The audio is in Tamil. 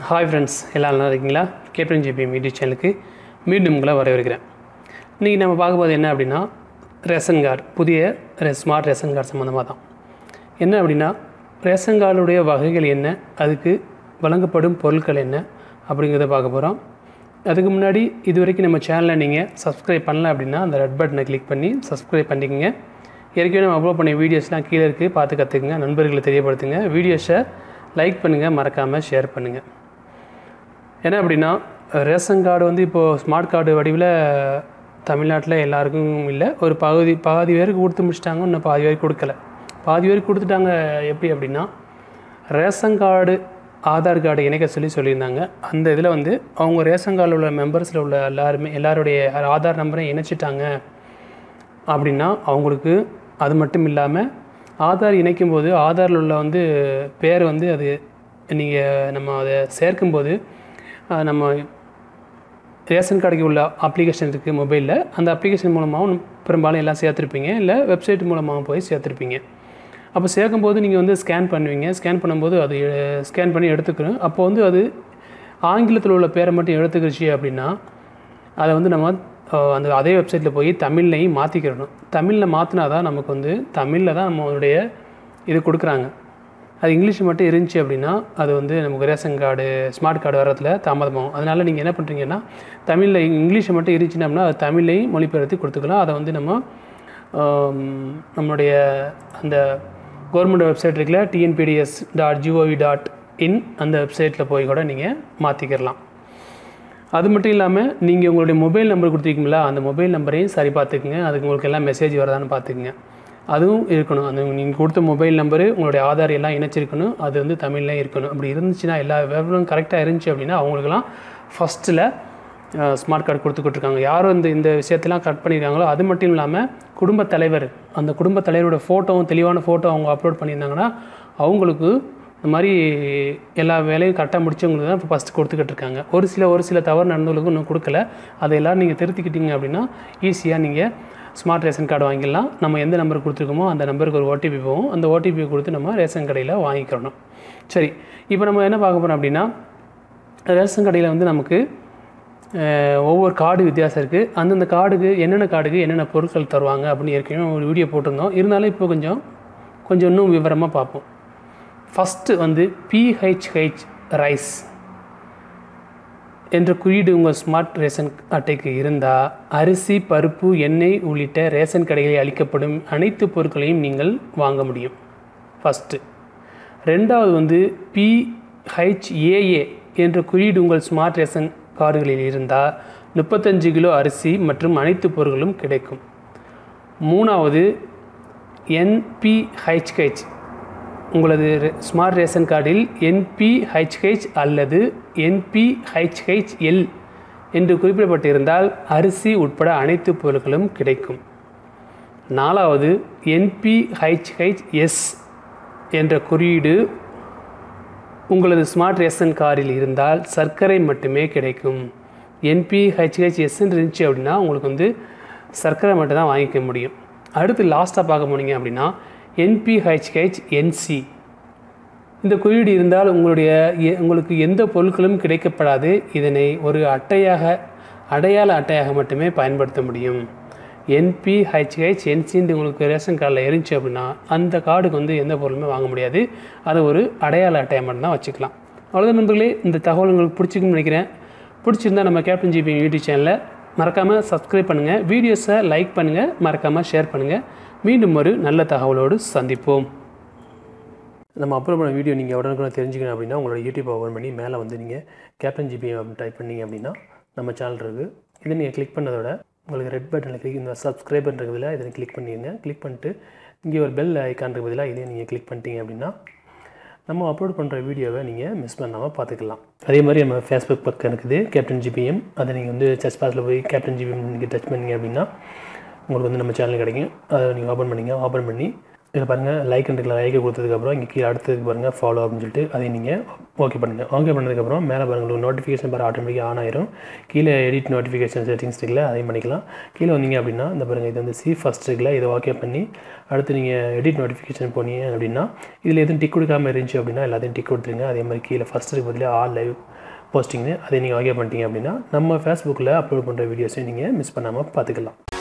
ஹாய் ஃப்ரெண்ட்ஸ் எல்லாம் நல்லா இருக்கீங்களா கேப்டன் ஜிபி மீடியா சேனலுக்கு மீண்டும் உங்களை வரவேற்கிறேன் இன்றைக்கி நம்ம பார்க்க போகிறது என்ன அப்படின்னா ரேஷன் கார்டு புதிய ரெ- ஸ்மார்ட் ரேஷன் கார்டு சம்மந்தமாக தான் என்ன அப்படின்னா ரேஷன் கார்டுடைய வகைகள் என்ன அதுக்கு வழங்கப்படும் பொருட்கள் என்ன அப்படிங்கிறத பார்க்க போகிறோம் அதுக்கு முன்னாடி இது வரைக்கும் நம்ம சேனலை நீங்கள் சப்ஸ்கிரைப் பண்ணல அப்படின்னா அந்த ரெட் பட்டனை கிளிக் பண்ணி சப்ஸ்கிரைப் பண்ணிக்கோங்க ஏற்கனவே நம்ம அப்லோட் பண்ண வீடியோஸ்லாம் கீழே இருக்குது பார்த்து கற்றுக்குங்க நண்பர்களை தெரியப்படுத்துங்க வீடியோஸை லைக் பண்ணுங்கள் மறக்காமல் ஷேர் பண்ணுங்கள் என்ன அப்படின்னா ரேஷன் கார்டு வந்து இப்போது ஸ்மார்ட் கார்டு வடிவில் தமிழ்நாட்டில் எல்லாருக்கும் இல்லை ஒரு பகுதி பாதி பேருக்கு கொடுத்து முடிச்சிட்டாங்க இன்னும் பாதி பேருக்கு கொடுக்கல பாதி பேருக்கு கொடுத்துட்டாங்க எப்படி அப்படின்னா ரேஷன் கார்டு ஆதார் கார்டு இணைக்க சொல்லி சொல்லியிருந்தாங்க அந்த இதில் வந்து அவங்க ரேஷன் கார்டில் உள்ள மெம்பர்ஸில் உள்ள எல்லாருமே எல்லாருடைய ஆதார் நம்பரை இணைச்சிட்டாங்க அப்படின்னா அவங்களுக்கு அது மட்டும் இல்லாமல் ஆதார் இணைக்கும் போது ஆதாரில் உள்ள வந்து பேர் வந்து அது நீங்கள் நம்ம அதை சேர்க்கும்போது அஹ், நம்ம ரேஷன் கடைக்கு உள்ள அப்ளிகேஷன் இருக்குது மொபைலில் அந்த அப்ளிகேஷன் மூலமாகவும் பெரும்பாலும் எல்லாம் சேர்த்துருப்பீங்க இல்லை வெப்சைட் மூலமாகவும் போய் சேர்த்துருப்பீங்க அப்போ சேர்க்கும்போது நீங்கள் வந்து ஸ்கேன் பண்ணுவீங்க ஸ்கேன் பண்ணும்போது அது ஸ்கேன் பண்ணி எடுத்துக்கணும் அப்போ வந்து அது ஆங்கிலத்தில் உள்ள பேரை மட்டும் எடுத்துக்கிடுச்சு அப்படின்னா அதை வந்து நம்ம அஹ், அந்த அதே வெப்சைட்டில் போய் தமிழ்லையும் மாற்றிக்கிறணும் தமிழில் மாற்றினா தான் நமக்கு வந்து தமிழில் தான் நம்மளுடைய இது கொடுக்குறாங்க அது இங்கிலீஷ் மட்டும் இருந்துச்சு அப்படின்னா அது வந்து நமக்கு ரேஷன் கார்டு ஸ்மார்ட் கார்டு வர்றதுல தாமதமாகும் அதனால் நீங்கள் என்ன பண்ணுறீங்கன்னா தமிழில் இங்கிலீஷை மட்டும் இருந்துச்சுன்னா அப்படின்னா அது தமிழ்லையும் மொழிபெயர்த்து கொடுத்துக்கலாம் அதை வந்து நம்ம ஆம், நம்மளுடைய அந்த கவர்மெண்ட் வெப்சைட் இருக்குல்ல TNPDS dot gov dot in அந்த வெப்சைட்டில் போய் கூட நீங்கள் மாற்றிக்கிறலாம் அது மட்டும் இல்லாமல் நீங்கள் உங்களுடைய மொபைல் நம்பர் கொடுத்துருக்கீங்களா அந்த மொபைல் நம்பரையும் சரி பார்த்துக்குங்க அதுக்கு உங்களுக்கு எல்லாம் மெசேஜ் வருதான்னு பார்த்துக்குங்க அதுவும் இருக்கணும் அந்த நீங்கள் கொடுத்த மொபைல் நம்பரு உங்களுடைய ஆதார் எல்லாம் இணைச்சிருக்கணும் அது வந்து தமிழ்லேயும் இருக்கணும் அப்படி இருந்துச்சுன்னா எல்லா விவரம் கரெக்டாக இருந்துச்சு அப்படின்னா அவங்களுக்கெல்லாம் ஃபஸ்ட்டில் ஸ்மார்ட் கார்டு கொடுத்துக்கிட்டுருக்காங்க யாரும் இந்த இந்த விஷயத்தெல்லாம் கட் பண்ணியிருக்காங்களோ அது மட்டும் இல்லாமல் குடும்பத் தலைவர் அந்த குடும்பத் தலைவரோட ஃபோட்டோவும் தெளிவான ஃபோட்டோ அவங்க அப்லோட் பண்ணியிருந்தாங்கன்னா அவங்களுக்கு இந்த மாதிரி எல்லா வேலையும் கரெக்டாக முடிச்சவங்களுக்கு தான் இப்போ ஃபஸ்ட்டு கொடுத்துக்கிட்டு இருக்காங்க ஒரு சில ஒரு சில தவறு நடந்தவங்களுக்கும் இன்னும் கொடுக்கல அதை எல்லோரும் நீங்கள் திருத்திக்கிட்டீங்க அப்படின்னா ஈஸியாக நீங்கள் ஸ்மார்ட் ரேஷன் கார்டு வாங்கிடலாம் நம்ம எந்த நம்பர் கொடுத்துருக்கோமோ அந்த நம்பருக்கு ஒரு ஓடிபி போகும் அந்த ஓடிபியை கொடுத்து நம்ம ரேஷன் கடையில் வாங்கிக்கிறணும் சரி இப்போ நம்ம என்ன பார்க்க போகிறோம் அப்படின்னா ரேஷன் கடையில் வந்து நமக்கு அஹ், ஒவ்வொரு கார்டு வித்தியாசம் இருக்குது அந்தந்த கார்டுக்கு என்னென்ன கார்டுக்கு என்னென்ன பொருட்கள் தருவாங்க அப்படின்னு ஏற்கனவே ஒரு வீடியோ போட்டிருந்தோம் இருந்தாலும் இப்போ கொஞ்சம் கொஞ்சம் இன்னும் விவரமாக பார்ப்போம் ஃபஸ்ட்டு வந்து பிஹெச்ஹெச் ரைஸ் என்ற குறியீடு உங்கள் ஸ்மார்ட் ரேஷன் அட்டைக்கு இருந்தால் அரிசி பருப்பு எண்ணெய் உள்ளிட்ட ரேஷன் கடைகளில் அளிக்கப்படும் அனைத்து பொருட்களையும் நீங்கள் வாங்க முடியும் ஃபஸ்ட்டு ரெண்டாவது வந்து பிஹெச்ஏஏ என்ற குறியீடு உங்கள் ஸ்மார்ட் ரேஷன் கார்டுகளில் இருந்தால் முப்பத்தஞ்சு கிலோ அரிசி மற்றும் அனைத்து பொருட்களும் கிடைக்கும் மூணாவது என்பிஹெச்ஹெச் உங்களது ரெ- ஸ்மார்ட் ரேஷன் கார்டில் என்பிஹெச்ஹெச் அல்லது என்பிஹெச்ஹெச்எல் என்று குறிப்பிடப்பட்டிருந்தால் அரிசி உட்பட அனைத்து பொருட்களும் கிடைக்கும் நாலாவது என்பிஹெச்ஹெச்எஸ் என்ற குறியீடு உங்களது ஸ்மார்ட் ரேஷன் கார்டில் இருந்தால் சர்க்கரை மட்டுமே கிடைக்கும் என்பிஹெச்ஹெச்எஸ் இருந்துச்சு அப்படின்னா உங்களுக்கு வந்து சர்க்கரை மட்டும் தான் வாங்கிக்க முடியும் அடுத்து லாஸ்ட்டாக பார்க்க போனீங்க அப்படின்னா என்பிஹெச்ஹெச் என்சி இந்த குறியீடு இருந்தால் உங்களுடைய எ- உங்களுக்கு எந்த பொருட்களும் கிடைக்கப்படாது இதனை ஒரு அட்டையாக அடையாள அட்டையாக மட்டுமே பயன்படுத்த முடியும் என்பிஹெச்ஹெச் என்சின்னு உங்களுக்கு ரேஷன் கார்டில் இருந்துச்சு அப்படின்னா அந்த கார்டுக்கு வந்து எந்த பொருளுமே வாங்க முடியாது அதை ஒரு அடையாள அட்டையை மட்டும்தான் வச்சுக்கலாம் அவ்வளோதான் நண்பர்களே இந்த தகவல் உங்களுக்கு பிடிச்சிக்குன்னு நினைக்கிறேன் பிடிச்சிருந்தா நம்ம கேப்டன் ஜிபி யூடியூப் சேனலை மறக்காமல் சப்ஸ்கிரைப் பண்ணுங்கள் வீடியோஸை லைக் பண்ணுங்கள் மறக்காமல் ஷேர் பண்ணுங்கள் மீண்டும் ஒரு நல்ல தகவலோடு சந்திப்போம் நம்ம அப்லோட் பண்ண வீடியோ நீங்கள் உடனுக்குடன் தெரிஞ்சுக்கணும் அப்படின்னா உங்களோட யூடியூப் ஓப்பன் பண்ணி மேலே வந்து நீங்கள் கேப்டன் ஜிபி டைப் பண்ணீங்க அப்படின்னா நம்ம சேனல் இருக்குது இதை நீங்கள் கிளிக் பண்ணதோட உங்களுக்கு ரெட் பட்டனில் கிளிக் இந்த சப்ஸ்கிரைபர் இருக்குதுல இதை கிளிக் பண்ணிடுங்க கிளிக் பண்ணிட்டு இங்கே ஒரு பெல் ஐக்கான் இருக்கு பதிலாக இதையும் நீங்கள் கிளிக் பண்ணிட்டீங்க அப்படின்னா நம்ம அப்லோட் பண்ணுற வீடியோவை நீங்கள் மிஸ் பண்ணாமல் பார்த்துக்கலாம் அதே மாதிரி நம்ம ஃபேஸ்புக் பக்கம் இருக்குது கேப்டன் ஜிபிஎம் அதை நீங்கள் வந்து சர்ச் பாஸில் போய் கேப்டன் ஜிபிஎம் நீங்கள் டச் பண்ணீங்க அப்படின்னா உங்களுக்கு வந்து நம்ம சேனல் கிடைக்கும் அதை நீங்கள் ஓப்பன் பண்ணிங்க ஓப்பன் பண்ணி இதில் பாருங்கள் லைக் இருக்குல்ல லைக்கை கொடுத்ததுக்கப்புறம் இங்கே கீழே அடுத்ததுக்கு பாருங்கள் ஃபாலோ அப்படின்னு சொல்லிட்டு அதை நீங்கள் ஓகே பண்ணுங்கள் ஓகே பண்ணதுக்கப்புறம் மேலே பாருங்கள் உங்களுக்கு நோட்டிஃபிகேஷன் பாரு ஆட்டோமேட்டிக்காக ஆன் ஆயிரும் கீழே எடிட் நோட்டிஃபிகேஷன் செட்டிங்ஸ் இருக்குல்ல அதையும் பண்ணிக்கலாம் கீழே வந்தீங்க அப்படின்னா இந்த பாருங்கள் இது வந்து சி ஃபஸ்ட் இருக்குல்ல இதை ஓகே பண்ணி அடுத்து நீங்கள் எடிட் நோட்டிஃபிகேஷன் போனீங்க அப்படின்னா இதில் எதுவும் டிக் கொடுக்காம இருந்துச்சு அப்படின்னா எல்லாத்தையும் டிக் கொடுத்துருங்க அதே மாதிரி கீழே ஃபஸ்ட் இருக்கு பதிலாக ஆல் லைவ் போஸ்டிங்னு அதை நீங்கள் ஓகே பண்ணிட்டீங்க அப்படின்னா நம்ம ஃபேஸ்புக்கில் அப்லோட் பண்ணுற வீடியோஸையும் நீங்கள் மிஸ் பண்ணாமல் பார்த்துக்கலாம்